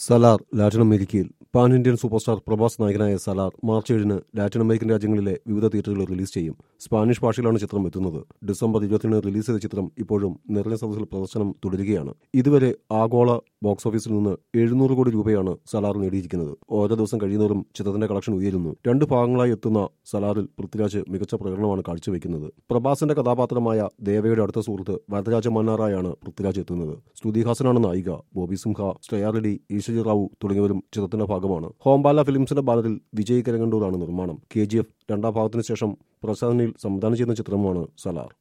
Salaar Latin അമേരിക്കയിൽ pan Indian super star Prabhas നായകനായ Salaar March ഏഴിന് ലാറ്റിൻ അമേരിക്കൻ രാജ്യങ്ങളിലെ വിവിധ തിയേറ്ററുകളിൽ റിലീസ് ചെയ്യും സ്പാനിഷ് ഭാഷയിലാണ് ചിത്രം എത്തുന്നത് ഡിസംബർ ഇരുപത്തിന് റിലീസ് ചെയ്ത ചിത്രം ഇപ്പോഴും നിറഞ്ഞ സദസ്സിൽ പ്രദർശനം തുടരുകയാണ് ഇതുവരെ ആഗോള ബോക്സ് ഓഫീസിൽ നിന്ന് എഴുന്നൂറ് കോടി രൂപയാണ് സലാർ നേടിയിരിക്കുന്നത് ഓരോ ദിവസം കഴിയുന്നവരും ചിത്രത്തിന്റെ കളക്ഷൻ ഉയരുന്നു രണ്ട് ഭാഗങ്ങളായി എത്തുന്ന സലാറിൽ പൃഥ്വിരാജ് മികച്ച പ്രകടനമാണ് കാഴ്ചവെക്കുന്നത് പ്രഭാസിന്റെ കഥാപാത്രമായ ദേവയുടെ അടുത്ത സുഹൃത്ത് വരദരാജ മന്നാറായാണ് പൃഥ്വിരാജ് എത്തുന്നത് ശ്രുതി ഹാസനാണ് നായിക ബോബി സിംഹ ശ്രേയ റെഡ്ഡി ഈശ്വരി റാവു തുടങ്ങിയവരും ചിത്രത്തിന്റെ ഭാഗമാണ് ഹോംബാല ഫിലിംസിന്റെ ബാനറിൽ വിജയ് കരകണ്ടൂറാണ് നിർമ്മാണം കെ ജി എഫ് രണ്ടാം ഭാഗത്തിന് ശേഷം പ്രസാദനിൽ സംവിധാനം ചെയ്യുന്ന ചിത്രമാണ് സലാർ